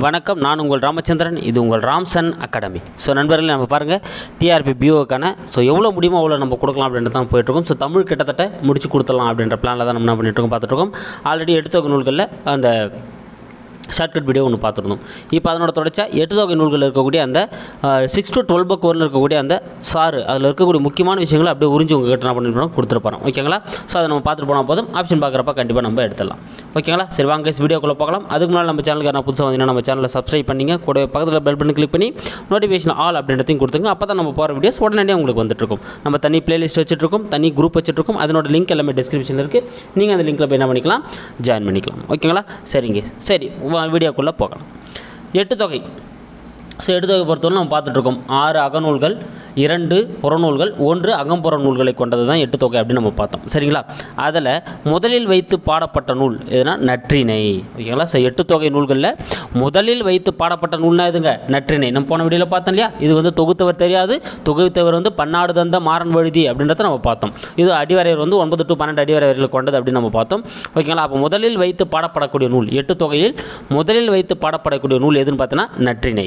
வணக்கம் நான் உங்கள் ராமச்சந்திரன் இது உங்கள் ராம்சன் அகாடமி ஸோ நண்பர்களே நம்ம பாருங்கள் டிஆர்பி பிஓக்கான ஸோ எவ்வளோ முடியுமோ அவ்வளோ நம்ம கொடுக்கலாம் அப்படின்றது தான் போயிட்டுருக்கோம் ஸோ தமிழ் கிட்டத்தட்ட முடிச்சு கொடுத்துடலாம் அப்படின்ற பிளானில் தான் நம்ம என்ன பண்ணிட்டுருக்கோம் பார்த்துட்ருக்கோம் ஆல்ரெடி எடுத்த நூல்களில் அந்த ஷார்ட்கட் வீடியோ ஒன்று பார்த்துருந்தோம் இப்போ அதனோட தொடர்ச்சியா எட்டு தொகை நூல்களில் இருக்கக்கூடிய அந்த சிக்ஸ் டு டுவெல் புக் வரல இருக்கக்கூடிய அந்த சாறு அதில் இருக்கக்கூடிய முக்கியமான விஷயங்களை அப்படியே உறிஞ்சி உங்ககிட்ட என்ன பண்ணிருப்போம் கொடுத்துருப்போம் ஓகேங்களா ஸோ அதை நம்ம பார்த்துட்டு போனால் போதும் ஆப்ஷன் பார்க்குறப்ப கண்டிப்பாக நம்ம எடுத்துடலாம் ஓகேங்களா சரி வாங்க guys, வீடியோக்குள்ளே பார்க்கலாம் அதுக்கு முன்னாடி நம்ம சேனலுக்கு நான் புதுசாக வந்தீங்கன்னா நம்ம சேனலை சப்ஸ்கிரைப் பண்ணிங்க கூட பக்கத்தில் பெல் பண்ணி கிளிக் பண்ணி நோட்டிஃபிகேஷன் ஆல் அப்படின்றதையும் கொடுத்துங்க அப்போ தான் நம்ம போகிற வீடியோஸ் உடனடியாக உங்களுக்கு வந்துட்டு இருக்கும் நம்ம தனி பிளேலிஸ்ட் வச்சுட்ருக்கோம் தனி குரூப் வச்சுட்ருக்கோம் அதனோட லிங்க் எல்லாமே டிஸ்கிரிப்ஷனில் இருக்குது நீங்கள் அந்த லிங்க்கில் போய் என்ன பண்ணிக்கலாம் ஜாயின் பண்ணிக்கலாம் ஓகேங்களா சரிங்க சரி வீடியோக்குள்ளே போகலாம் எட்டு தொகை ஸோ எட்டு தொகை பொறுத்தவரை நம்ம பார்த்துட்ருக்கோம் ஆறு அகநூல்கள் இரண்டு புறநூல்கள் ஒன்று அகம்புற நூல்களை கொண்டது தான் எட்டு தொகை அப்படின்னு நம்ம பார்த்தோம் சரிங்களா அதில் முதலில் வைத்து பாடப்பட்ட நூல் எதுனா நற்றிணை ஓகேங்களா ஸோ எட்டு தொகை நூல்களில் முதலில் வைத்து பாடப்பட்ட நூல்னா எதுங்க நற்றிணை நம்ம போன வீடியோவில் பார்த்தோம் இல்லையா இது வந்து தொகுத்தவர் தெரியாது தொகுத்தவர் வந்து பன்னாடு தந்த மாறன் வழுதி அப்படின்றத நம்ம பார்த்தோம் இது அடிவரையர் வந்து ஒன்பது டு பன்னெண்டு அடிவரையர்கள் கொண்டது அப்படின்னு நம்ம பார்த்தோம் ஓகேங்களா அப்போ முதலில் வைத்து பாடப்படக்கூடிய நூல் எட்டு தொகையில் முதலில் வைத்து பாடப்படக்கூடிய நூல் எதுன்னு பார்த்தோன்னா நற்றிணை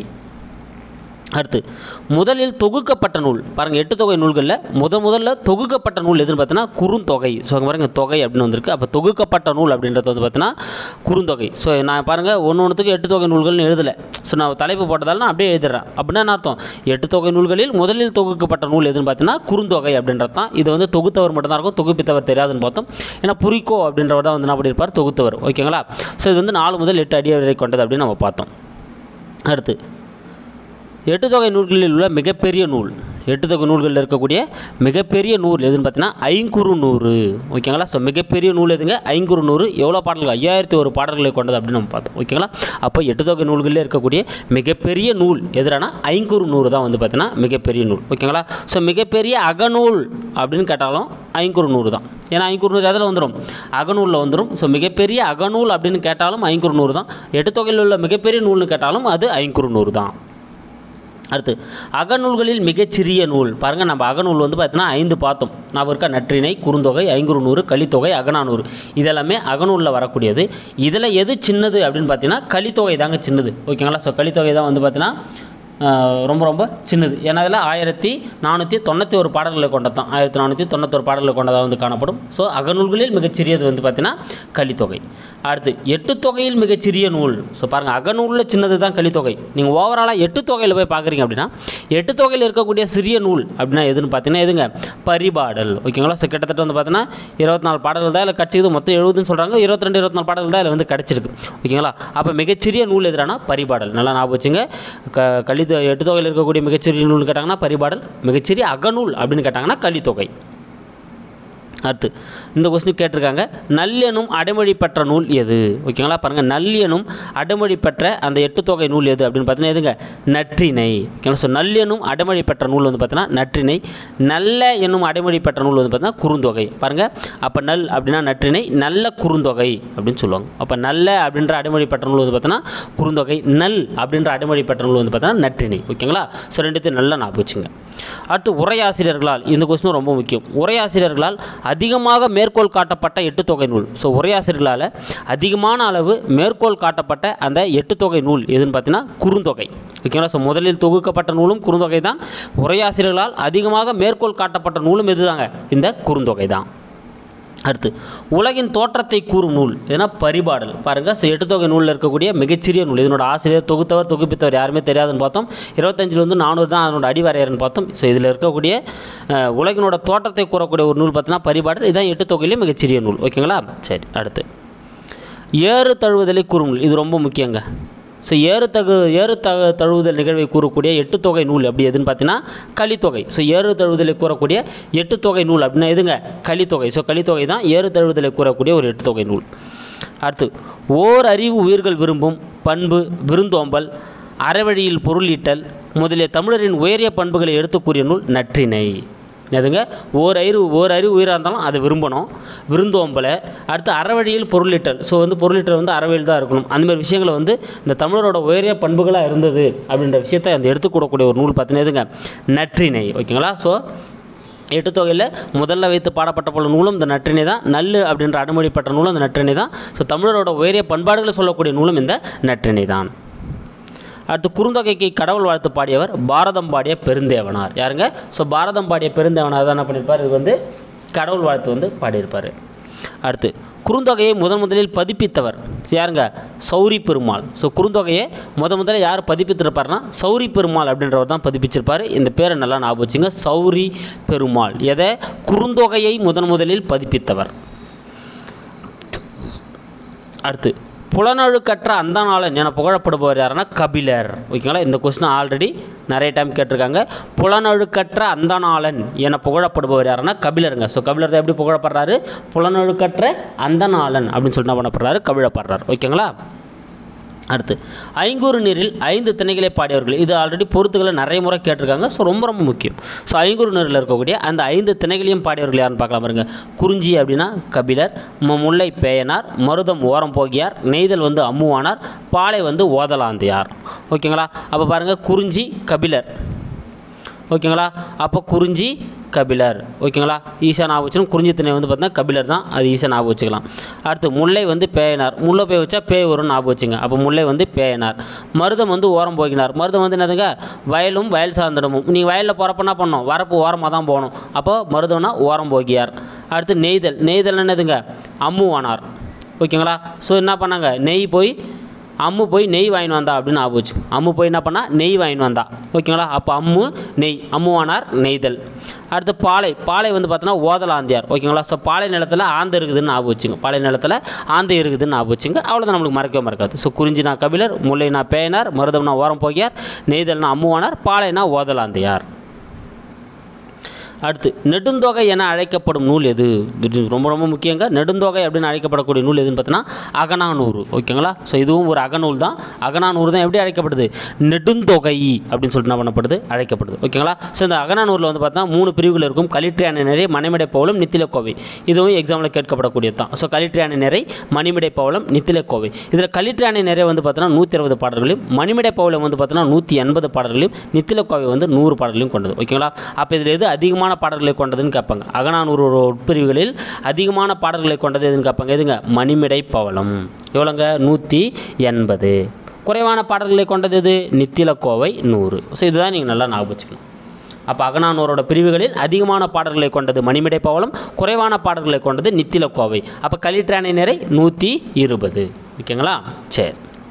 அடுத்து முதலில் தொகுக்கப்பட்ட நூல் பாருங்கள் எட்டு தொகை நூல்களில் முத முதல்ல தொகுக்கப்பட்ட நூல் எதுன்னு பார்த்தீங்கன்னா குறுந்தொகை ஸோ அங்கே பாருங்கள் தொகை அப்படின்னு வந்திருக்கு அப்போ தொகுக்கப்பட்ட நூல் அப்படின்றது வந்து பார்த்தீங்கன்னா குறுந்தொகை ஸோ நான் பாருங்கள் ஒன்று ஒன்றுத்துக்கு எட்டு தொகை நூல்கள்னு எழுதலை ஸோ நான் தலைப்பு போட்டதால் நான் அப்படியே எழுதுறேன் அப்படின்னா என்ன அர்த்தம் எட்டு தொகை நூல்களில் முதலில் தொகுக்கப்பட்ட நூல் எதுன்னு பார்த்தீங்கன்னா குறுந்தொகை அப்படின்றது தான் இது வந்து தொகுத்தவர் மட்டும்தான் இருக்கும் தொகுப்பித்தவர் தெரியாதுன்னு பார்த்தோம் ஏன்னா புரிக்கோ அப்படின்றவர் தான் வந்து என்ன பண்ணியிருப்பார் தொகுத்தவர் ஓகேங்களா ஸோ இது வந்து நாலு முதல் எட்டு அடி வரை கொண்டது அப்படின்னு நம்ம பார்த்தோம் அடுத்து எட்டு தொகை நூல்களில் உள்ள மிகப்பெரிய நூல் எட்டு தொகை நூல்களில் இருக்கக்கூடிய மிகப்பெரிய நூல் எதுன்னு பார்த்தீங்கன்னா ஐங்குறு நூறு ஓகேங்களா ஸோ மிகப்பெரிய நூல் எதுங்க ஐங்குறு நூறு எவ்வளோ பாடல்கள் ஐயாயிரத்தி ஒரு பாடல்களை கொண்டது அப்படின்னு நம்ம பார்த்தோம் ஓகேங்களா அப்போ எட்டு தொகை நூல்களில் இருக்கக்கூடிய மிகப்பெரிய நூல் எதுனா ஐங்குறு நூறு தான் வந்து பார்த்தீங்கன்னா மிகப்பெரிய நூல் ஓகேங்களா ஸோ மிகப்பெரிய அகநூல் அப்படின்னு கேட்டாலும் ஐங்குறு நூறு தான் ஏன்னா ஐங்குறு நூறு அதில் வந்துடும் அகநூலில் வந்துடும் ஸோ மிகப்பெரிய அகநூல் அப்படின்னு கேட்டாலும் ஐங்குறு நூறு தான் எட்டு தொகையில் உள்ள மிகப்பெரிய நூல்னு கேட்டாலும் அது ஐங்குறு நூறு தான் அடுத்து அகநூல்களில் மிகச்சிறிய நூல் பாருங்கள் நம்ம அகநூல் வந்து பார்த்தீங்கன்னா ஐந்து பார்த்தோம் நான் இருக்க நற்றிணை குறுந்தொகை ஐங்குறு நூறு கலித்தொகை அகநானூறு இதெல்லாமே அகநூலில் வரக்கூடியது இதில் எது சின்னது அப்படின்னு பார்த்தீங்கன்னா கலித்தொகை தாங்க சின்னது ஓகேங்களா ஸோ கலித்தொகை தான் வந்து பார்த்தீங்கன்னா ஆஹ், ரொம்ப ரொம்ப சின்னது ஏன்னா அதில் ஆயிரத்தி நானூற்றி தொண்ணூற்றி ஒரு பாடல்களை கொண்டது தான் ஆயிரத்தி நானூற்றி தொண்ணூத்தொரு பாடல்களை கொண்டதாக வந்து காணப்படும் ஸோ அகநூல்களில் மிகச்சிறியது வந்து பார்த்தீங்கன்னா கலித்தொகை அடுத்து எட்டு தொகையில் மிகச்சிறிய நூல் ஸோ பாருங்கள் அகநூலில் சின்னது தான் கலித்தொகை நீங்கள் ஓவராலாக எட்டு தொகையில் போய் பார்க்குறீங்க அப்படின்னா எட்டு தொகையில் இருக்கக்கூடிய சிறிய நூல் அப்படின்னா எதுன்னு பார்த்தீங்கன்னா எதுங்க பரிபாடல் ஓகேங்களா ஸோ கிட்டத்தட்ட வந்து பார்த்தீங்கன்னா இருபத்தி நாலு பாடல்கள் தான் இதில் கிடச்சிது மொத்தம் எழுபதுன்னு சொல்கிறாங்க இருபத்தி ரெண்டு இருபத்தி நாலு பாடல்கள் தான் இதில் வந்து கிடச்சிருக்கு ஓகேங்களா அப்போ மிகச்சிறிய நூல் எதுனா பரிபாடல் நல்லா ஞாபகம் வச்சுங்க க கலித்த எட்டு தொகையில் இருக்கக்கூடிய மிகச்சிறிய நூல் கேட்டாங்கன்னா பரிபாடல் மிகச்சிறிய அகநூல் அப்படின்னு கேட்டாங்கன்னா கலித்தொகை அடுத்து இந்த கொஸ்டின் கேட்டிருக்காங்க நல்லெனும் அடைமொழி பெற்ற நூல் எது ஓகேங்களா பாருங்கள் நல்லெனும் அடைமொழி பெற்ற அந்த எட்டு தொகை நூல் எது அப்படின்னு பார்த்தீங்கன்னா எதுங்க நற்றிணை ஓகேங்களா ஸோ நல்லெனும் அடைமொழி பெற்ற நூல் வந்து பார்த்தீங்கன்னா நற்றிணை நல்ல என்னும் அடைமொழி பெற்ற நூல் வந்து பார்த்தீங்கன்னா குறுந்தொகை பாருங்கள் அப்போ நல் அப்படின்னா நற்றிணை நல்ல குறுந்தொகை அப்படின்னு சொல்லுவாங்க அப்போ நல்ல அப்படின்ற அடைமொழி பெற்ற நூல் வந்து பார்த்தீங்கன்னா குறுந்தொகை நல் அப்படின்ற அடைமொழி பெற்ற நூல் வந்து பார்த்தீங்கன்னா நற்றிணை ஓகேங்களா ஸோ ரெண்டுத்தையும் நல்லா ஞாபகம் வச்சுங்க அடுத்து உரையாசிரியர்களால் இந்த கொஸ்டின் ரொம்ப முக்கியம் உரையாசிரியர்களால் அதிகமாக மேற்கோள் காட்டப்பட்ட எட்டு தொகை நூல் ஸோ உரையாசிரியர்களால் அதிகமான அளவு மேற்கோள் காட்டப்பட்ட அந்த எட்டு தொகை நூல் எதுன்னு பார்த்தீங்கன்னா குறுந்தொகை ஓகேங்களா ஸோ முதலில் தொகுக்கப்பட்ட நூலும் குறுந்தொகை தான் உரையாசிரியர்களால் அதிகமாக மேற்கோள் காட்டப்பட்ட நூலும் எதுதாங்க இந்த குறுந்தொகை தான் அடுத்து உலகின் தோற்றத்தை கூறும் நூல் எதுனா பரிபாடல் பாருங்கள் ஸோ எட்டு தொகை நூலில் இருக்கக்கூடிய மிகச்சிறிய நூல் இதனோட ஆசிரியர் தொகுத்தவர் தொகுப்பித்தவர் யாருமே தெரியாதுன்னு பார்த்தோம் இருபத்தஞ்சில் வந்து நானூறு தான் அதனோட அடிவரையர்னு பார்த்தோம் ஸோ இதில் இருக்கக்கூடிய அஹ், உலகினோட தோற்றத்தை கூறக்கூடிய ஒரு நூல் பார்த்தீங்கன்னா பரிபாடல் இதான் எட்டு தொகையிலே மிகச்சிறிய நூல் ஓகேங்களா சரி அடுத்து ஏறு தழுவுதலை கூறும் நூல் இது ரொம்ப முக்கியங்க ஸோ ஏறு தகு ஏறு தகு தழுவுதல் நிகழ்வை கூறக்கூடிய எட்டு தொகை நூல் அப்படி எதுன்னு பார்த்தீங்கன்னா கலித்தொகை ஸோ ஏறு தழுவுதலை கூறக்கூடிய எட்டு தொகை நூல் அப்படின்னா எதுங்க கலித்தொகை ஸோ கலித்தொகை தான் ஏறு தழுவுதலை கூறக்கூடிய ஒரு எட்டு தொகை நூல் அடுத்து ஓர் அறிவு உயிர்கள் விரும்பும் பண்பு விருந்தோம்பல் அறவழியில் பொருளீட்டல் முதலிய தமிழரின் உயரிய பண்புகளை எடுத்து கூறிய நூல் நற்றிணை எதுங்க ஓர் அறிவு ஓர் அறிவு உயிராக இருந்தாலும் அதை விரும்பணும் விருந்தோம்பலை அடுத்து அறவழியில் பொருளீட்டல் ஸோ வந்து பொருளீட்டல் வந்து அறவழியில் தான் இருக்கணும் அந்த மாதிரி விஷயங்களை வந்து இந்த தமிழரோட உயரிய பண்புகளாக இருந்தது அப்படின்ற விஷயத்தை அந்த எடுத்துக்கூடக்கூடிய ஒரு நூல் பார்த்தீங்கன்னா எதுங்க நற்றிணை ஓகேங்களா ஸோ எட்டு தொகையில் முதல்ல வைத்து பாடப்பட்ட போல நூலும் இந்த நற்றினை தான் நல்லு அப்படின்ற அடைமொழிப்பட்ட நூலும் இந்த நற்றினை தான் ஸோ தமிழரோட உயரிய பண்பாடுகளை சொல்லக்கூடிய நூலும் இந்த நற்றினை தான் அடுத்து குறுந்தொகைக்கு கடவுள் வாழ்த்து பாடியவர் பாரதம் பாடிய பெருந்தேவனார் யாருங்க ஸோ பாரதம் பாடிய பெருந்தேவனார் தான் என்ன பண்ணியிருப்பார் இது வந்து கடவுள் வாழ்த்து வந்து பாடியிருப்பார் அடுத்து குறுந்தொகையை முதன் முதலில் பதிப்பித்தவர் யாருங்க சௌரி பெருமாள் ஸோ குறுந்தொகையை முத முதல்ல யார் பதிப்பித்திருப்பாருன்னா சௌரி பெருமாள் அப்படின்றவர் தான் பதிப்பிச்சிருப்பார் இந்த பேரை நல்லா ஞாபகம் வச்சுங்க சௌரி பெருமாள் எதை குறுந்தொகையை முதன் முதலில் பதிப்பித்தவர் அடுத்து புலனழுக்கற்ற அந்தநாளன் என புகழப்படுபவர் யாருன்னா கபிலர் ஓகேங்களா இந்த கொஸ்டின் ஆல்ரெடி நிறைய டைம் கேட்டிருக்காங்க புலனழுக்கற்ற அந்தநாளன் என புகழப்படுபவர் யாருன்னா கபிலருங்க ஸோ கபிலர் தான் எப்படி புகழப்படுறாரு புலனழுக்கற்ற அந்தநாளன் அப்படின்னு சொல்லிட்டு என்ன பண்ணப்படுறாரு கவிழப்படுறார் ஓகேங்களா அடுத்து ஐங்கூறு நீரில் ஐந்து திணைகளை பாடியவர்கள் இது ஆல்ரெடி பொறுத்துக்களை நிறைய முறை கேட்டிருக்காங்க ஸோ ரொம்ப ரொம்ப முக்கியம் ஸோ ஐங்கூறு நீரில் இருக்கக்கூடிய அந்த ஐந்து திணைகளையும் பாடியவர்கள் யாருன்னு பார்க்கலாம் பாருங்க குறிஞ்சி அப்படின்னா கபிலர் மு- முல்லை பேயனார் மருதம் ஓரம் போகியார் நெய்தல் வந்து அம்முவானார் பாலை வந்து ஓதலாந்தியார் ஓகேங்களா அப்போ பாருங்கள் குறிஞ்சி கபிலர் ஓகேங்களா அப்போ குறிஞ்சி கபிலர் ஓகேங்களா ஈசா ஞாபகம் வச்சுக்கணும் குறிஞ்சி திணை வந்து பார்த்தீங்கன்னா கபிலர் தான் அது ஈசா ஞாபகம் வச்சுக்கலாம் அடுத்து முல்லை வந்து பேயனார் முல்லை பேய் வச்சா பேய் வரும்னு ஞாபகம் வச்சுங்க அப்போ முல்லை வந்து பேயனார் மருதம் வந்து ஓரம் போகினார் மருதம் வந்து என்னதுங்க வயலும் வயல் சார்ந்திடமும் நீங்கள் வயலில் போகிறப்ப என்ன பண்ணணும் வரப்பு ஓரமாக தான் போகணும் அப்போ மருதம்னா ஓரம் போகியார் அடுத்து நெய்தல் நெய்தல் என்னதுங்க அம்முவானார் ஓகேங்களா ஸோ என்ன பண்ணாங்க நெய் போய் அம்மு போய் நெய் வாங்கின்னு வந்தா அப்படின்னு ஆபோச்சு அம்மு போய் என்ன பண்ணா நெய் வாங்கின்னு வந்தா ஓகேங்களா அப்போ அம்மு நெய் அம்முவானார் நெய்தல் அடுத்து பாலை பாலை வந்து பார்த்தோன்னா ஓதலாந்தியார் ஓகேங்களா ஸோ பாலை நிலத்தில் ஆந்தை இருக்குதுன்னு ஞாபகம் வச்சுங்க பாலை நிலத்தில் ஆந்தை இருக்குதுன்னு ஞாபகம் வச்சுங்க அவ்வளோதான் நம்மளுக்கு மறக்கவே மறக்காது ஸோ குறிஞ்சினா கபிலர் முல்லைனா பேயனார் மருதம்னா ஓரம் போகியார் நெய்தல்னா அம்முவானார் பாலைனா ஓதலாந்தியார் அடுத்து நெடுந்தொகை என அழைக்கப்படும் நூல் எது இது ரொம்ப ரொம்ப முக்கியங்க நெடுந்தொகை அப்படின்னு அழைக்கப்படக்கூடிய நூல் எதுன்னு பார்த்தீங்கன்னா அகநானூறு ஓகேங்களா ஸோ இதுவும் ஒரு அகநூல் தான் அகநானூறு தான் எப்படி அழைக்கப்படுது நெடுந்தொகை அப்படின்னு சொல்லிட்டு என்ன பண்ணப்படுது அழைக்கப்படுது ஓகேங்களா ஸோ இந்த அகநானூரில் வந்து பார்த்தா மூணு பிரிவுகள் இருக்கும் கலிற்றியான நிறை மணிமடை பவளம் நித்திலக்கோவை இதுவும் எக்ஸாமில் கேட்கப்படக்கூடியது தான் ஸோ கலிற்றியான நிறை மணிமடை பவளம் நித்திலக்கோவை இதில் கலிற்றியான நிறை வந்து பார்த்தோன்னா நூற்றி அறுபது பாடல்களையும் மணிமடை பவளம் வந்து பார்த்தோன்னா நூற்றி எண்பது பாடல்களையும் நித்திலக்கோவை வந்து நூறு பாடல்களையும் கொண்டது ஓகேங்களா அப்போ இதில் எது அதிகமான பாடல்களை கொண்டதுன்னு கேட்பாங்க அகநானூறு உட்பிரிவுகளில் அதிகமான பாடல்களை கொண்டது எதுன்னு கேட்பாங்க எதுங்க மணிமிடை பவளம் எவ்வளோங்க நூற்றி எண்பது குறைவான பாடல்களை கொண்டது எது நித்திலக்கோவை நூறு ஸோ இதுதான் நீங்கள் நல்லா ஞாபகம் வச்சுக்கணும் அப்போ அகநானூரோட பிரிவுகளில் அதிகமான பாடல்களை கொண்டது மணிமிடை பவளம் குறைவான பாடல்களை கொண்டது நித்திலக்கோவை அப்போ கலிற்றானை நிறை நூற்றி இருபது ஓகேங்களா சரி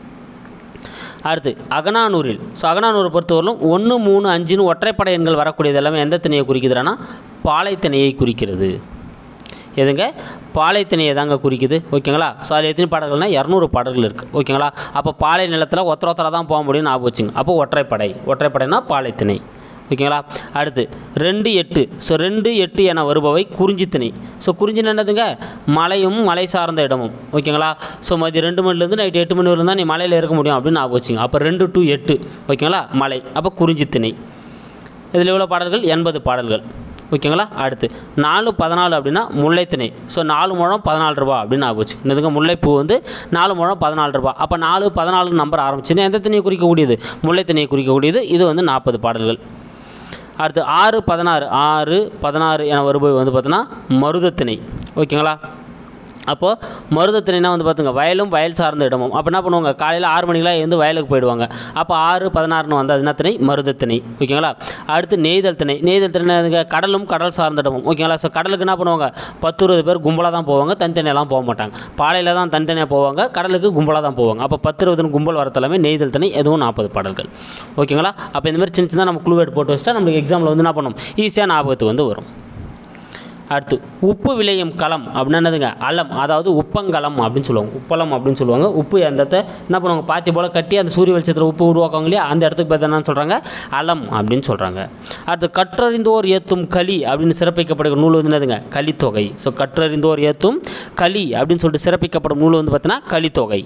அடுத்து அகநானூரில் ஸோ அகநானூரை பொறுத்தவரையிலும் ஒன்று மூணு அஞ்சுன்னு ஒற்றைப்படை எண்கள் வரக்கூடியது எல்லாமே எந்த திணையை குறிக்குதுன்னா பாலைத்திணையை குறிக்கிறது எதுங்க பாலைத்திணையை தாங்க குறிக்குது ஓகேங்களா ஸோ அதில் எத்தனை பாடல்கள்னா இரநூறு பாடல்கள் இருக்குது ஓகேங்களா அப்போ பாலை நிலத்தில் ஒத்தர ஒத்தர தான் போக முடியும்னு ஞாபகம் வச்சுங்க அப்போ ஒற்றைப்படை ஒற்றைப்படைனா பாலைத்திணை ஓகேங்களா அடுத்து ரெண்டு எட்டு ஸோ ரெண்டு எட்டு என வருபவை குறிஞ்சித்திணை ஸோ குறிஞ்சின்னு என்னதுங்க மலையும் மலை சார்ந்த இடமும் ஓகேங்களா ஸோ மதியம் ரெண்டு மணிலேருந்து நைட்டு எட்டு மணி வரலாம் தான் நீ மலையில் இருக்க முடியும் அப்படின்னு ஞாபகம் வச்சுங்க அப்போ ரெண்டு டு எட்டு ஓகேங்களா மலை அப்போ குறிஞ்சித்திணை இதில் எவ்வளோ பாடல்கள் எண்பது பாடல்கள் ஓகேங்களா அடுத்து நாலு பதினாலு அப்படின்னா முல்லைத்திணை ஸோ நாலு முழம் பதினாலு ரூபா அப்படின்னு ஆகுச்சு இதுங்க முல்லைப்பூ வந்து நாலு முழம் பதினாலு ரூபா அப்போ நாலு பதினாலு நம்பர் ஆரம்பிச்சுன்னா எந்த திணையை குறிக்கக்கூடியது முல்லைத்திணையை குறிக்கக்கூடியது இது வந்து நாற்பது பாடல்கள் அடுத்து ஆறு பதினாறு ஆறு பதினாறு என வருபவை வந்து பார்த்தோன்னா மருதத்திணை ஓகேங்களா அப்போது மருதத்திணைனா வந்து பார்த்துங்க வயலும் வயல் சார்ந்த இடமும் அப்போ என்ன பண்ணுவாங்க காலையில் ஆறு மணிக்கெலாம் எழுந்து வயலுக்கு போயிடுவாங்க அப்போ ஆறு பதினாறுன்னு வந்து அது என்ன திணை மருதத்திணை ஓகேங்களா அடுத்து நெய்தல் திணை நெய்தல் திணை எதுங்க? கடலும் கடல் சார்ந்த இடமும் ஓகேங்களா ஸோ கடலுக்கு என்ன பண்ணுவாங்க பத்து இருபது பேர் கும்பலாக தான் போவாங்க தனித்தனியெல்லாம் போக மாட்டாங்க பாலையில் தான் தனித்தனியாக போவாங்க கடலுக்கு கும்பலாக தான் போவாங்க அப்போ பத்து இருபதுன்னு கும்பல் வர தலைமை நெய்தல் திணை எதுவும் நாற்பது பாடல்கள் ஓகேங்களா அப்போ இந்த மாதிரி சின்ன சின்ன நம்ம குழுவேட் போட்டு வச்சுட்டா நம்மளுக்கு எக்ஸாமில் வந்து என்ன பண்ணும் ஈஸியாக ஞாபகத்துக்கு வந்து வரும் அடுத்து உப்பு விளையும் களம் அப்படின்னு என்னதுங்க அலம் அதாவது உப்பங்கலம் அப்படின்னு சொல்லுவாங்க உப்பளம் அப்படின்னு சொல்லுவாங்க உப்பு அந்த இடத்த என்ன பண்ணுவாங்க பாத்தி போல் கட்டி அந்த சூரிய வெளிச்சத்தில் உப்பு உருவாக்குவாங்க இல்லையா அந்த இடத்துக்கு பேர் என்னன்னு சொல்கிறாங்க அலம் அப்படின்னு சொல்கிறாங்க அடுத்து கற்றறிந்தோர் ஏத்தும் களி அப்படின்னு சிறப்பிக்கப்படுகிற நூல் வந்து என்னதுங்க கலித்தொகை ஸோ கற்றறிந்தோர் ஏத்தும் களி அப்படின்னு சொல்லிட்டு சிறப்பிக்கப்படும் நூல் வந்து பார்த்தீங்கன்னா கலித்தொகை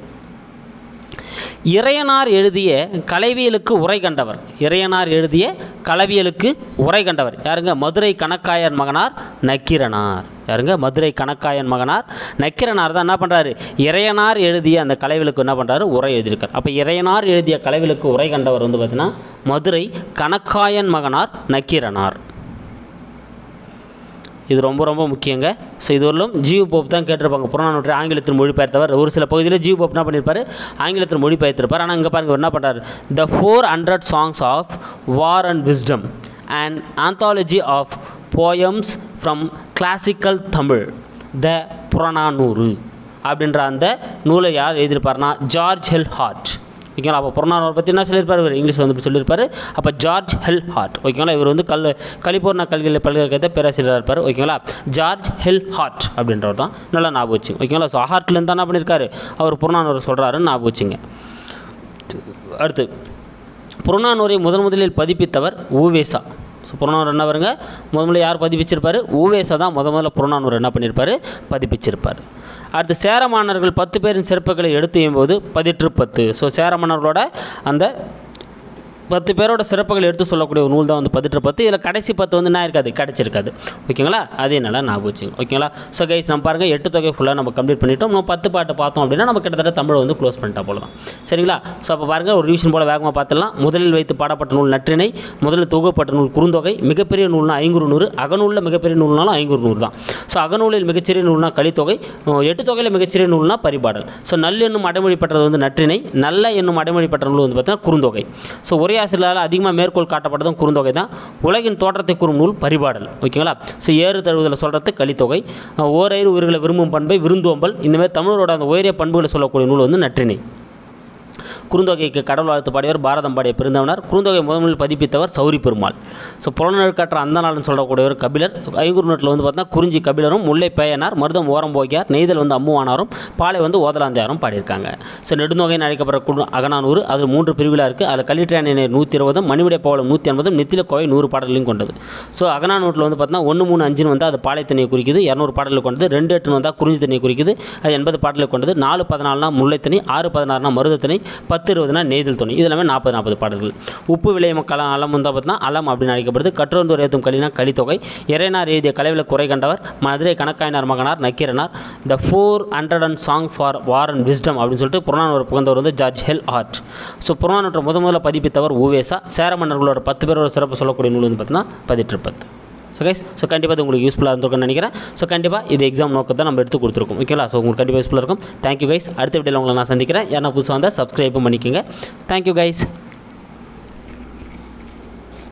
இறையனார் எழுதிய கலைவியலுக்கு உரை கண்டவர் இறையனார் எழுதிய கலவியலுக்கு உரை கண்டவர் யாருங்க மதுரை கணக்காயன் மகனார் நக்கீரனார் யாருங்க மதுரை கணக்காயன் மகனார் நக்கீரனார் தான் என்ன பண்ணுறாரு இறையனார் எழுதிய அந்த கலைவிலுக்கு என்ன பண்ணுறாரு உரை எழுதியிருக்கார் அப்போ இறையனார் எழுதிய கலைவிலுக்கு உரை கண்டவர் வந்து பார்த்தீங்கன்னா மதுரை கணக்காயன் மகனார் நக்கீரனார் இது ரொம்ப ரொம்ப முக்கியங்க ஸோ இதுவரையிலும் ஜியு போப் தான் கேட்டிருப்பாங்க புறநானூற்றை ஆங்கிலத்தில் மொழிபெயர்த்தவர் ஒரு சில பகுதியில் ஜியு போப் என்ன பண்ணியிருப்பார் ஆங்கிலத்தில் மொழிபெயர்த்திருப்பார் ஆனால் இங்கே பாருங்க இவர் என்ன பண்ணுறாரு the four hundred songs of war and wisdom and anthology of poems from classical Tamil the Purananuru அப்படின்ற அந்த நூலை யார் எழுதியிருப்பார்னா ஜார்ஜ் ஹெல் ஹார்ட் ஓகேங்களா அப்போ புறநானூரை பற்றி என்ன சொல்லியிருப்பார் இவர் இங்கிலீஷ் வந்து சொல்லியிருப்பார் அப்போ ஜார்ஜ் ஹெல் ஹார்ட் ஓகேங்களா இவர் வந்து கல் கலிபோர்னா கல்வியில் பல்கலைக்கழகத்தை பேராசிரியராக இருப்பார் ஓகேங்களா ஜார்ஜ் ஹெல் ஹார்ட் அப்படின்றவர் தான் நல்லா ஞாபகம் வச்சுங்க ஓகேங்களா ஸோ ஹார்ட்லேருந்து தான் என்ன பண்ணியிருக்காரு அவர் புறநானூறு சொல்கிறாருன்னு ஞாபகம் வச்சுங்க அடுத்து புறநானூரை முதன் முதலில் பதிப்பித்தவர் ஊவேசா ஸோ புறநானூறு என்ன வருங்க முத முதல்ல யார் பதிப்பிச்சிருப்பார் ஊவேசா தான் முத முதல்ல புறநானூறு என்ன பண்ணியிருப்பார் பதிப்பிச்சிருப்பார் அடுத்து சேர மன்னர்கள் பத்து பேரின் சிறப்புகளை எடுத்து போது பதிற்று பத்து ஸோ சேர மன்னர்களோட அந்த பத்து பேரோட சிறப்புகள் எடுத்து சொல்லக்கூடிய ஒரு நூல் தான் வந்து பதிற்று பத்து இதில் கடைசி பத்து வந்து என்ன இருக்காது கிடச்சிருக்காது ஓகேங்களா அதே நல்லா ஞாபகம் வச்சுங்க ஓகேங்களா ஸோ கைஸ் நம்ம பாருங்கள் எட்டு தொகை ஃபுல்லாக நம்ம கம்ப்ளீட் பண்ணிட்டோம் நம்ம பத்து பாட்டு பார்த்தோம் அப்படின்னா நம்ம கிட்டத்தட்ட தமிழை வந்து க்ளோஸ் பண்ணிட்டா போல தான் சரிங்களா ஸோ அப்போ பாருங்கள் ஒரு ரிவிஷன் போல் வேகமாக பார்த்துடலாம் முதலில் வைத்து பாடப்பட்ட நூல் நற்றிணை முதலில் தொகுப்பட்ட நூல் குறுந்தொகை மிகப்பெரிய நூல்னா ஐங்குறு நூறு அகநூலில் மிகப்பெரிய நூல்னாலும் ஐங்குறு நூறு தான் ஸோ அகநூலில் மிகச்சிறிய நூல்னா கலித்தொகை அஹ் எட்டு தொகையில் மிகச்சிறிய நூல்னா பரிபாடல் ஸோ நல் என்னும் அடைமொழி பெற்றது வந்து நற்றிணை நல்ல என்னும் அடைமொழி பெற்ற நூல் வந்து பார்த்தீங்கன்னா குறுந்தொகை ஸோ ஒரே ஆசிரியரால் அதிகமாக மேற்கோள் காட்டப்பட்டதும் குறுந்தொகை தான் உலகின் தோற்றத்தை கூறும் நூல் பரிபாடல் ஓகேங்களா ஸோ ஏறு தழுவுதல் சொல்கிறது கலித்தொகை அஹ் ஓரையிறு உயிர்களை விரும்பும் பண்பை விருந்தோம்பல் இந்தமாதிரி தமிழரோட அந்த உயரிய பண்புகளை சொல்லக்கூடிய நூல் வந்து நற்றிணை குறுந்தொகைக்கு கடவுள் வாழ்த்து பாடியவர் பாரதம் பாடிய பெருந்தவனார் குறுந்தொகை முதலில் பதிப்பித்தவர் சௌரி பெருமாள் ஸோ புலனெழுக்காற்ற அந்த நாள்னு சொல்லக்கூடியவர் கபிலர் ஐங்குறு நூற்றில் வந்து பார்த்தா குறிஞ்சி கபிலரும் முல்லை பேயனார் மருதம் ஓரம் போகியார் நெய்தல் வந்து அம்முவானாரும் பாலை வந்து ஓதலாந்தியாரும் பாடியிருக்காங்க ஸோ நெடுந்தொகைன்னு அழைக்கப்படுற குடு அகநானூறு அதில் மூன்று பிரிவுகளாக இருக்குது அதில் கலிற்றான நூற்றி இருபதும் மணிவிடை பவளம் நூற்றி ஐம்பதும் நெத்தில கோவை நூறு பாடல்களையும் கொண்டது ஸோ அகநானூற்றில் வந்து பார்த்தா ஒன்று மூணு அஞ்சுன்னு வந்து அது பாலை தண்ணியை குறிக்குது இரநூறு பாடல்கள் கொண்டது ரெண்டு எட்டுன்னு வந்தால் குறிஞ்சி தண்ணியை குறிக்குது அது எண்பது பாடல்கள் கொண்டது நாலு பதினாலுனா முல்லைத்தனி ஆறு பதினாறுனா மருதத்தனி பத்து இருபதுனா நெய்தல் துணி இது எல்லாமே நாற்பது நாற்பது பாடல்கள் உப்பு விளையும் கலம் அலம் வந்து பார்த்தீங்கன்னா அலம் அப்படின்னு அழைக்கப்படுது கற்றோந்தூர் ஏற்றும் கலினா கலித்தொகை இறைனார் எழுதிய கலைவில் குறை கண்டவர் Madurai Kanakkayanar Maganar Nakkeeranar the four hundred and song for war and wisdom அப்படின்னு சொல்லிட்டு புறநானூறு புகழ்ந்தவர் வந்து ஜார்ஜ் ஹெல் ஆர்ட் ஸோ புறநானூற்றை முத முதல்ல பதிப்பித்தவர் ஊவேசா சேர மன்னர்களோட பத்து பேரோட சிறப்பு சொல்லக்கூடிய நூல் வந்து பார்த்தீங்கன்னா பதிற்று பத்து ஸோ கைஸ் ஸோ கண்டிப்பாக இது உங்களுக்கு யூஸ்ஃபுல்லாக இருந்திருக்கும்னு நினைக்கிறேன் ஸோ கண்டிப்பாக இது எக்ஸாம் நோக்கத்தை நம்ம எடுத்து கொடுத்துருக்கோம் ஓகேங்களா ஸோ உங்களுக்கு கண்டிப்பாக யூஸ்ஃபுல்லாக இருக்கும் தேங்க்யூ கைஸ் அடுத்த வீடியோவில் உங்களை நான் சந்திக்கிறேன் யாரா புதுசாக வந்தால் சப்ஸ்கிரைபும் பண்ணிக்கோங்க தேங்க்யூ கைஸ்